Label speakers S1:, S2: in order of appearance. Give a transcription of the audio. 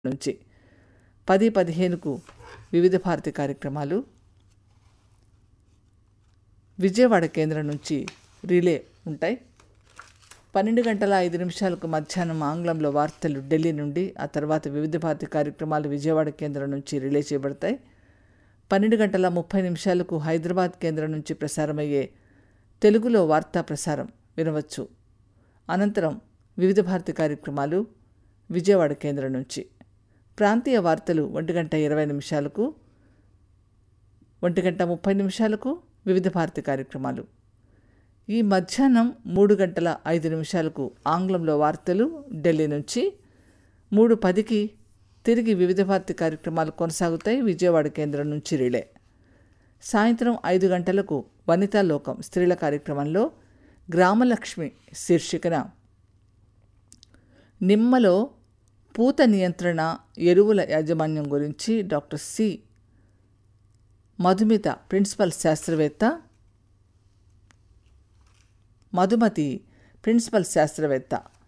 S1: నుంచి పది పదిహేనుకు వివిధ భారతి కార్యక్రమాలు విజయవాడ కేంద్రం నుంచి రిలే ఉంటాయి పన్నెండు గంటల ఐదు నిమిషాలకు మధ్యాహ్నం ఆంగ్లంలో వార్తలు ఢిల్లీ నుండి ఆ తర్వాత వివిధ భారతి కార్యక్రమాలు విజయవాడ కేంద్రం నుంచి రిలే చేయబడతాయి పన్నెండు గంటల ముప్పై నిమిషాలకు హైదరాబాద్ కేంద్రం నుంచి ప్రసారమయ్యే తెలుగులో వార్తా ప్రసారం వినవచ్చు అనంతరం వివిధ భారతి కార్యక్రమాలు విజయవాడ కేంద్రం నుంచి ప్రాంతీయ వార్తలు ఒంటి గంట ఇరవై నిమిషాలకు ఒంటి గంట ముప్పై నిమిషాలకు వివిధ భారతి కార్యక్రమాలు ఈ మధ్యాహ్నం మూడు గంటల ఐదు నిమిషాలకు ఆంగ్లంలో వార్తలు ఢిల్లీ నుంచి మూడు పదికి తిరిగి వివిధ భారతి కార్యక్రమాలు కొనసాగుతాయి విజయవాడ కేంద్రం నుంచి రిలే సాయంత్రం ఐదు గంటలకు వనితా లోకం స్త్రీల కార్యక్రమంలో గ్రామలక్ష్మి శీర్షికన నిమ్మలో పూత నియంత్రణ ఎరువుల యాజమాన్యం గురించి డాక్టర్ సి మధుమిత ప్రిన్సిపల్ శాస్త్రవేత్త మధుమతి ప్రిన్సిపల్ శాస్త్రవేత్త